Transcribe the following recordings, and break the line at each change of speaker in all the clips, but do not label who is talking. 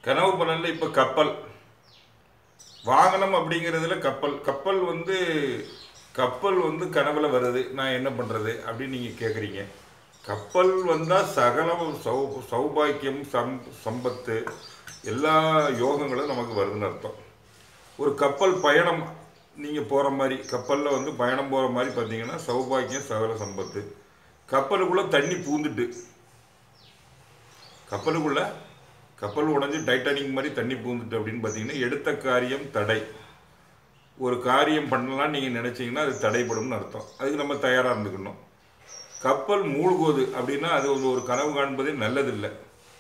கனவு பலனில் இப்போ கப்பல் வாகனம் அப்படிங்கிறதுல கப்பல் கப்பல் வந்து கப்பல் வந்து கனவுல வருது நான் என்ன பண்ணுறது அப்படின்னு நீங்கள் கேட்குறீங்க கப்பல் வந்தால் சகல சௌ சௌபாக்கியம் சம் சம்பத்து எல்லா யோகங்களும் நமக்கு வருதுன்னு அர்த்தம் ஒரு கப்பல் பயணம் நீங்கள் போகிற மாதிரி கப்பலில் வந்து பயணம் போகிற மாதிரி பார்த்தீங்கன்னா சௌபாக்கியம் சகல சம்பத்து கப்பலுக்குள்ளே தண்ணி பூந்துட்டு கப்பலுக்குள்ள கப்பல் உடைஞ்சு டைட்டானிக் மாதிரி தண்ணி பூந்துட்டு அப்படின்னு பார்த்தீங்கன்னா எடுத்த காரியம் தடை ஒரு காரியம் பண்ணலாம் நீங்கள் நினச்சிங்கன்னா அது தடைப்படும்னு அர்த்தம் அதுக்கு நம்ம தயாராக இருந்துக்கணும் கப்பல் மூழ்குவது அப்படின்னா அது ஒரு ஒரு கனவு காண்பதே நல்லதில்லை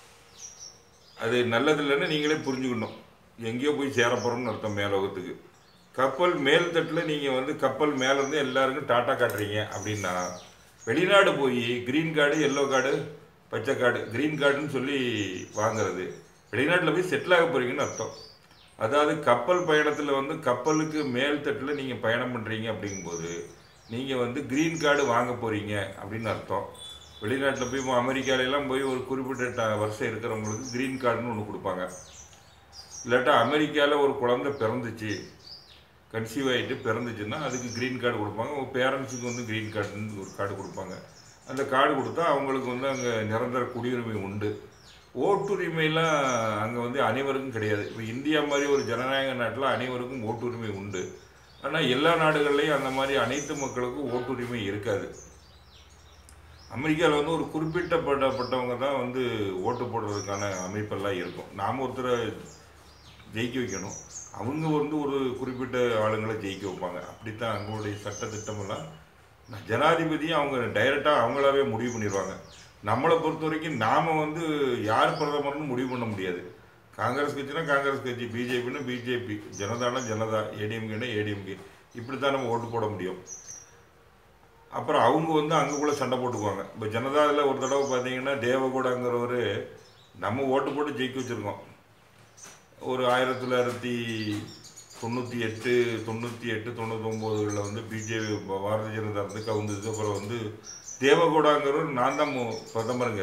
அது நல்லதில்லைன்னு நீங்களே புரிஞ்சுக்கணும் எங்கேயோ போய் சேர போகிறோம்னு அர்த்தம் மேலோகத்துக்கு கப்பல் மேல் தட்டில் நீங்கள் வந்து கப்பல் மேலேருந்து எல்லாருக்கும் டாட்டா காட்டுறீங்க அப்படின்னா வெளிநாடு போய் க்ரீன் கார்டு எல்லோ கார்டு பச்சை கார்டு க்ரீன் கார்டுன்னு சொல்லி வாங்குறது வெளிநாட்டில் போய் செட்டில் ஆக போகிறீங்கன்னு அர்த்தம் அதாவது கப்பல் பயணத்தில் வந்து கப்பலுக்கு மேல் தட்டில் நீங்கள் பயணம் பண்ணுறீங்க அப்படிங்கும்போது நீங்கள் வந்து க்ரீன் கார்டு வாங்க போகிறீங்க அப்படின்னு அர்த்தம் வெளிநாட்டில் போய் இப்போ அமெரிக்காலெல்லாம் போய் ஒரு குறிப்பிட்ட ட- வருஷம் இருக்கிறவங்களுக்கு க்ரீன் கார்டுன்னு ஒன்று கொடுப்பாங்க இல்லாட்டா அமெரிக்காவில் ஒரு குழந்தை பிறந்துச்சு கன்சீவ் ஆகிட்டு பிறந்துச்சுன்னா அதுக்கு க்ரீன் கார்டு கொடுப்பாங்க உங்கள் பேரண்ட்ஸுக்கு வந்து க்ரீன் கார்டுன்னு ஒரு கார்டு கொடுப்பாங்க அந்த கார்டு கொடுத்தா அவங்களுக்கு வந்து அங்கே நிரந்தர குடியுரிமை உண்டு ஓட்டுரிமைலாம் அங்கே வந்து அனைவருக்கும் கிடையாது இப்போ இந்தியா மாதிரி ஒரு ஜனநாயக நாட்டில் அனைவருக்கும் ஓட்டுரிமை உண்டு ஆனால் எல்லா நாடுகள்லையும் அந்த மாதிரி அனைத்து மக்களுக்கும் ஓட்டுரிமை இருக்காது அமெரிக்காவில் வந்து ஒரு குறிப்பிட்டப்பட்டப்பட்டவங்க தான் வந்து ஓட்டு போடுறதுக்கான அமைப்பெல்லாம் இருக்கும் நாம் ஒருத்தரை ஜெயிக்க வைக்கணும் அவங்க வந்து ஒரு குறிப்பிட்ட ஆளுங்களை ஜெயிக்க வைப்பாங்க அப்படித்தான் அவங்களுடைய சட்ட திட்டமெல்லாம் ந- ஜனாதிபதியை அவங்க டைரெக்டாக அவங்களாவே முடிவு பண்ணிடுவாங்க நம்மளை பொறுத்த வரைக்கும் நாம் வந்து யார் பிரதமர்னு முடிவு பண்ண முடியாது காங்கிரஸ் கட்சினா காங்கிரஸ் கட்சி பிஜேபின்னா பிஜேபி ஜனதானா ஜனதா ஏடிஎம்கேனா ஏடிஎம்கே இப்படி தான் நம்ம ஓட்டு போட முடியும் அப்புறம் அவங்க வந்து அங்கக்குள்ளே சண்டை போட்டுக்குவாங்க இப்போ ஜனதாவில் ஒரு தடவை பார்த்தீங்கன்னா தேவகூடங்கிறவர் நம்ம ஓட்டு போட்டு ஜெயிக்க வச்சுருக்கோம் ஒரு ஆயிரத்தி தொள்ளாயிரத்தி தொண்ணூற்றி எட்டு தொண்ணூற்றி எட்டு தொண்ணூத்தொம்போதுகளில் வந்து பிஜேபி பாரதிய ஜனதா இருந்து கவுந்தது அப்புறம் வந்து தேவகவுடாங்கிறவர் நான் தான் மு- பிரதமருங்க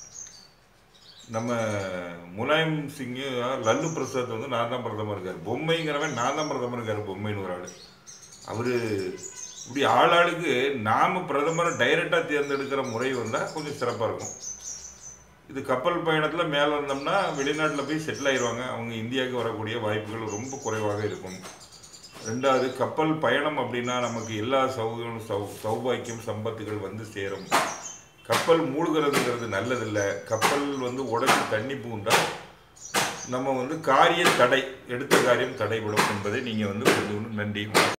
நம்ம முலாயம் சிங்கு லல்லு பிரசாத் வந்து நான் தான் பிரதமர் இருக்கார் பொம்மைங்கிறவன் நான் தான் பிரதமர் இருக்கார் பொம்மைன்னு ஒரு ஆள் அவர் இப்படி ஆளாளுக்கு நாம் பிரதமரை டைரெக்டாக தேர்ந்தெடுக்கிற முறை வந்தால் கொஞ்சம் சிறப்பாக இருக்கும் இது கப்பல் பயணத்தில் மேலே இருந்தோம்னா வெளிநாட்டில் போய் செட்டில் ஆயிடுவாங்க அவங்க இந்தியாவுக்கு வரக்கூடிய வாய்ப்புகள் ரொம்ப குறைவாக இருக்கும் ரெண்டாவது கப்பல் பயணம் அப்படின்னா நமக்கு எல்லா சௌகம் சௌ சௌபாக்கியம் சம்பத்துகள் வந்து சேரும் கப்பல் மூழ்கிறதுங்கிறது நல்லதில்லை கப்பல் வந்து உடஞ்சி தண்ணி பூந்தா நம்ம வந்து காரிய தடை எடுத்த காரியம் தடைபடும் என்பதை நீங்கள் வந்து புரிஞ்சுக்கணும் நன்றி